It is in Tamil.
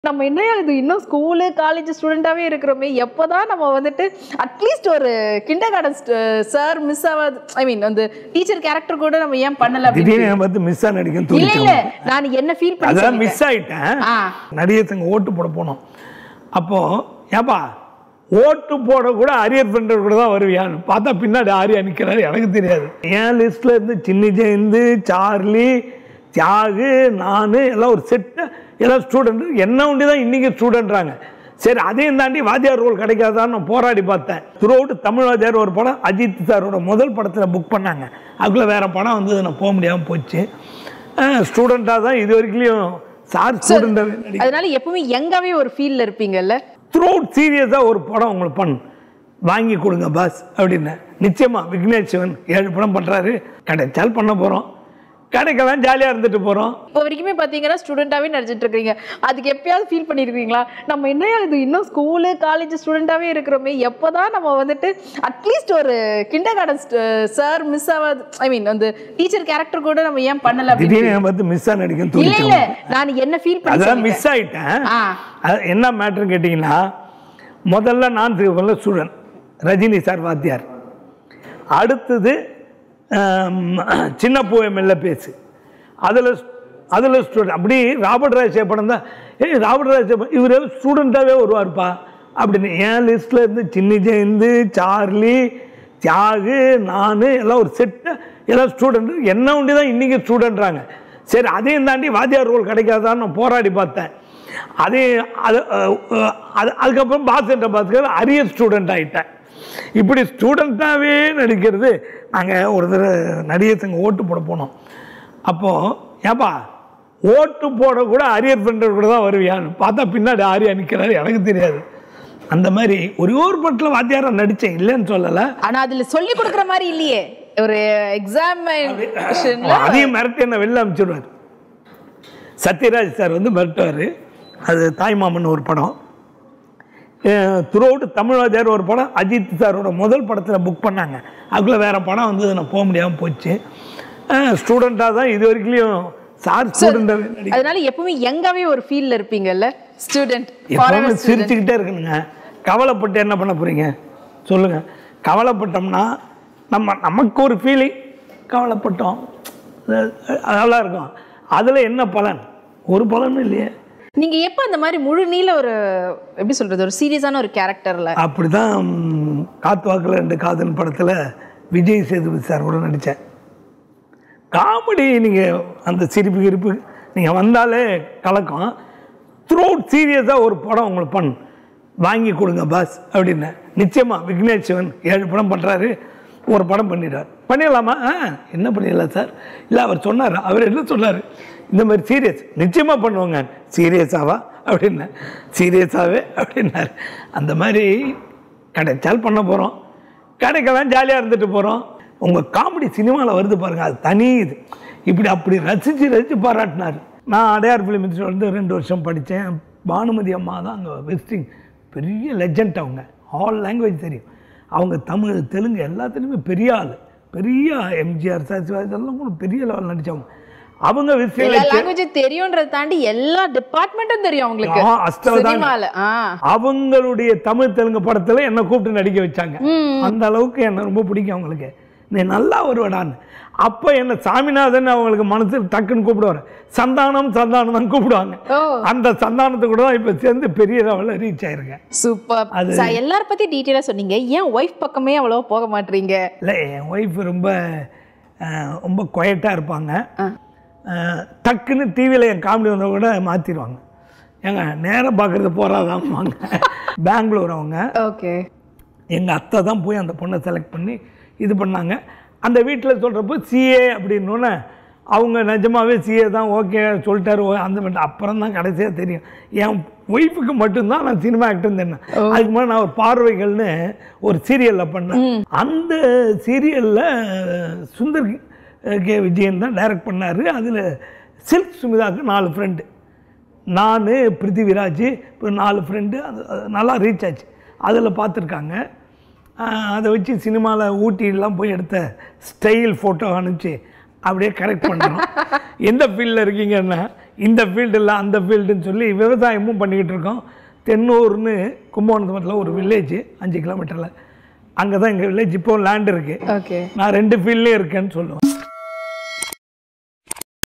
நம்ம என்ன இது இன்னும் ஸ்கூலு காலேஜ் ஸ்டூடெண்ட்டாகவே இருக்கிறோமே எப்போதான் நம்ம வந்துட்டு அட்லீஸ்ட் ஒரு கிண்டர் கார்டன் சார் மிஸ் ஆகாது ஐ மீன் அந்த டீச்சர் கேரக்டர் கூட நம்ம ஏன் பண்ணல அப்படின்னு திடீர்னு என்னை பார்த்து மிஸ் ஆ நடிக்கும் இல்ல தோணிச்சு இல்ல நான் என்ன ஃபீல் பண்ணி அதான் சொல்லிட்டேன். மிஸ் ஆயிட்டேன் ஆ நடிகர் சங்க ஓட்டு போட போனோம் அப்போ ஏப்பா ஓட்டு போட கூட அரியர் பண்றது கூட தான் வருவியான்னு பார்த்தா பின்னாடி ஆரியா நிற்கிறாரு எனக்கு தெரியாது என் லிஸ்ட்ல இருந்து சின்னி ஜெயந்து சார்லி தியாகு நான் எல்லாம் ஒரு செட்டு எல்லாம் ஸ்டூடெண்ட் என்ன ஒண்டி தான் இன்னைக்கு ஸ்டூடெண்ட்றாங்க சரி அதையும் தாண்டி வாத்தியார் ரோல் கிடைக்காதான்னு நான் போராடி பார்த்தேன் த்ரூஅவுட் தமிழ் வாத்தியார் ஒரு படம் அஜித் சாரோட முதல் படத்தில் புக் பண்ணாங்க அதுக்குள்ளே வேற படம் வந்து நான் போக முடியாமல் போச்சு ஸ்டூடெண்ட்டாக தான் இது வரைக்கும் சார் ஸ்டூடெண்ட்டாகவே நடிக்க அதனால எப்பவுமே யங்காவே ஒரு ஃபீல்ல இருப்பீங்கல்ல த்ரூஅவுட் சீரியஸாக ஒரு படம் உங்களுக்கு பண்ணு வாங்கி கொடுங்க பாஸ் அப்படின்னு நிச்சயமா விக்னேஷ் சிவன் ஏழு படம் பண்ணுறாரு கிடைச்சால் பண்ண போகிறோம் கிடைக்கலாம் ஜாலியாக இருந்துட்டு போகிறோம் இப்போ வரைக்குமே பார்த்தீங்கன்னா ஸ்டூடெண்ட்டாகவே நடிச்சிட்டு இருக்கீங்க அதுக்கு எப்பயாவது ஃபீல் பண்ணியிருக்கீங்களா நம்ம என்ன இது இன்னும் ஸ்கூலு காலேஜ் ஸ்டூடெண்ட்டாகவே இருக்கிறோமே எப்போதான் நம்ம வந்துட்டு அட்லீஸ்ட் ஒரு கிண்டர் கார்டன் சார் மிஸ் ஆகாது ஐ மீன் அந்த டீச்சர் கேரக்டர் கூட நம்ம ஏன் பண்ணல அப்படின்னு திடீர்னு என்னை பார்த்து மிஸ் ஆ நடிக்கும் இல்ல தோணிச்சு இல்ல நான் என்ன ஃபீல் பண்ணி அதான் சொல்லிட்டேன். மிஸ் ஆயிட்டேன் ஆ அது என்ன மேட்ருன்னு கேட்டிங்கன்னா முதல்ல நான் திருப்பல ஸ்டூடெண்ட் ரஜினி சார் வாத்தியார் அடுத்தது ஆம், சின்ன பூவை மெல்ல பேசு அதில் அதில் ஸ்டூடெண்ட் அப்படி ராபர்ட் ராஜே படம் தான் ஏய் ராபர்ட் ராஜே இவர் ஸ்டூடெண்ட்டாகவே வருவார்ப்பா அப்படின்னு என் லிஸ்ட்டில் இருந்து சின்னி ஜெயந்து சார்லி தியாகு நான் எல்லாம் ஒரு செட்டு எல்லாம் ஸ்டூடெண்ட் என்ன ஒண்டி தான் இன்றைக்கி ஸ்டூடெண்ட்றாங்க சரி அதையும் தாண்டி வாத்தியார் ரோல் கிடைக்காதான்னு நான் போராடி பார்த்தேன் அதே அது அஹ், அஹ், அது அதுக்கப்புறம் பாஸ் என்ற பாஸ்கர் அரியர் ஸ்டூடெண்ட் ஆகிட்டேன் இப்படி ஸ்டூடெண்ட்டாகவே நடிக்கிறது நாங்கள் ஒரு தடவை நடிகர் சங்க ஓட்டு போட போனோம் அப்போது ஏப்பா ஓட்டு போட கூட அரியர் பண்ணுறது கூட தான் வருவியான்னு பார்த்தா பின்னாடி ஆரியா நிற்கிறாரு எனக்கு தெரியாது அந்த மாதிரி ஒரே ஒரு படத்தில் வாத்தியாராக நடித்தேன் இல்லைன்னு சொல்லலை ஆனா அதுல சொல்லி கொடுக்குற மாதிரி இல்லையே ஒரு எக்ஸாம் அதையும் மிரட்டி என்ன வெளில அனுப்பிச்சிடுவார் சத்யராஜ் சார் வந்து மிரட்டுவார் அது தாய்மாமன் ஒரு படம் த்ரூஅவுட் தமிழ்வாதியார் ஒரு படம் அஜித் சாரோட முதல் படத்தில் புக் பண்ணாங்க அதுக்குள்ளே வேறு படம் வந்து நான் போக முடியாமல் போச்சு ஸ்டூடெண்ட்டாக தான் இது வரைக்கும் சார் ஸ்டூடெண்ட்டாகவே நடிக்க அதனால எப்பவுமே யங்காவே ஒரு ஃபீல்ல இருப்பீங்கல்ல ஸ்டூடெண்ட் எப்பவுமே சிரிச்சுக்கிட்டே இருக்கணுங்க கவலைப்பட்டு என்ன பண்ண போகிறீங்க சொல்லுங்கள் கவலைப்பட்டோம்னா நம்ம நமக்கு ஒரு ஃபீலிங் கவலைப்பட்டோம் அது- அதெல்லாம் இருக்கும் அதில் என்ன பலன் ஒரு பலனும் இல்லையே நீங்க எப்ப அந்த மாதிரி முழு நீள ஒரு எப்படி சொல்றது ஒரு சீரியஸான ஒரு கேரக்டர்ல அப்படி தான் காத்து வாக்கில் ரெண்டு காதல் படத்தில் விஜய் சேதுபதி சார் கூட நடித்தேன் காமெடி நீங்கள் அந்த சிரிப்பு கிரிப்பு நீங்கள் வந்தாலே கலக்கம் த்ரூஅவுட் சீரியஸாக ஒரு படம் உங்களுக்கு பண்ணு வாங்கி கொடுங்க பாஸ் அப்படின்னு நிச்சயமாக விக்னேஷ் சிவன் ஏழு படம் பண்ணுறாரு ஒரு படம் பண்ணிடுறார் பண்ணிடலாமா ஆ என்ன பண்ணிடலாம் சார் இல்லை அவர் சொன்னார் அவர் என்ன சொன்னார் இந்த மாதிரி சீரியஸ் நிச்சயமாக பண்ணுவோங்க சீரியஸாவா அப்படின்னு சீரியஸாகவே அப்படின்னாரு அந்த மாதிரி கிடைச்சால் பண்ண போகிறோம் கிடைக்கலாம் ஜாலியாக இருந்துட்டு போகிறோம் உங்கள் காமெடி சினிமாவில் வருது பாருங்கள் அது தனி இது இப்படி அப்படி ரசித்து ரசித்து பாராட்டினார் நான் அடையார் ஃபிலிம் இன்ஸ்டியூட் வந்து ரெண்டு வருஷம் படித்தேன் பானுமதி அம்மா தான் அங்கே விசிட்டிங் பெரிய லெஜண்ட் அவங்க ஆல் லாங்குவேஜ் தெரியும் அவங்க தமிழ் தெலுங்கு எல்லாத்துலேயுமே பெரிய ஆள் பெரிய எம்ஜிஆர் சார் இதெல்லாம் கூட பெரிய லெவல் நடித்தவங்க அவங்க எல்லா விசிட்டிங் லாங்குவேஜ் தெரியும்ன்றத தாண்டி எல்லா டிபார்ட்மெண்ட்டும் தெரியும் அவங்களுக்கு ஆ, அஸ்தவதாங்க. சினிமால ஆ அவங்களுடைய தமிழ் தெலுங்கு படத்துல என்ன கூப்பிட்டு நடிக்க வச்சாங்க அந்த அளவுக்கு என்ன ரொம்ப பிடிக்கும் அவங்களுக்கு நீ நல்லா வருவடான்னு அப்போ என்ன சாமிநாதன் அவங்களுக்கு மனசு டக்குன்னு கூப்பிடுவார் சந்தானம் சந்தானம் தான் கூப்பிடுவாங்க ஓ அந்த சந்தானத்தை கூட தான் இப்போ சேர்ந்து பெரிய லெவலில் ரீச் ஆயிருக்கேன் சூப்பர் அது- எல்லார பத்தி டீட்டெயிலா சொன்னீங்க ஏன் ஒய்ஃப் பக்கமே அவ்வளவா போக மாட்டீங்க இல்லை என் ஒய்ஃப் ரொம்ப அஹ், ரொம்ப குவைட்டாக இருப்பாங்க ஆ. அஹ், டக்குன்னு டிவியில் என் காமெடி வந்தவங்க கூட மாற்றிடுவாங்க ஏங்க நேரம் பார்க்குறது போகிறாதாம்பாங்க பெங்களூர் அவங்க ஓகே எங்கள் அத்தை தான் போய் அந்த பொண்ணை செலக்ட் பண்ணி இது பண்ணாங்க அந்த வீட்டில் சொல்கிறப்போ சிஏ அப்படின்னோடனே அவங்க நிஜமாவே சிஏ தான் ஓகே சொல்லிட்டாரு ஓ, அந்த மட்டும் அப்புறம் தான் கடைசியாக தெரியும் என் ஒய்ஃபுக்கு மட்டும்தான் நான் சினிமா ஆக்டர் தெரியும் அதுக்கு முன்னாடி நான் ஒரு பார்வைகள்னு ஒரு சீரியலில் பண்ணேன் அந்த சீரியலில் சுந்தர் கே விஜயன் தான் டைரக்ட் பண்ணார் அதில் சில்க் சுமிதாவுக்கு நாலு ஃப்ரெண்டு நான் பிருத்திவிராஜ் இப்போ நாலு ஃப்ரெண்டு அது அது நல்லா ரீச் ஆச்சு அதில் பார்த்துருக்காங்க அதை வச்சு சினிமாவில் ஊட்டிலாம் போய் எடுத்த ஸ்டைல் ஃபோட்டோ அனுப்பிச்சு அப்படியே கரெக்ட் பண்ணுறோம் எந்த ஃபீல்டில் இருக்கீங்கன்னா இந்த ஃபீல்டு இல்லை அந்த ஃபீல்டுன்னு சொல்லி விவசாயமும் பண்ணிக்கிட்டு இருக்கோம் தென்னூர்னு கும்பகோணத்துல ஒரு வில்லேஜ் அஞ்சு கிலோமீட்டரில் அங்கே தான் எங்கள் வில்லேஜ் இப்போ லேண்ட் இருக்குது ஓகே நான் ரெண்டு ஃபீல்ட்லேயும் இருக்கேன்னு சொல்லுவேன்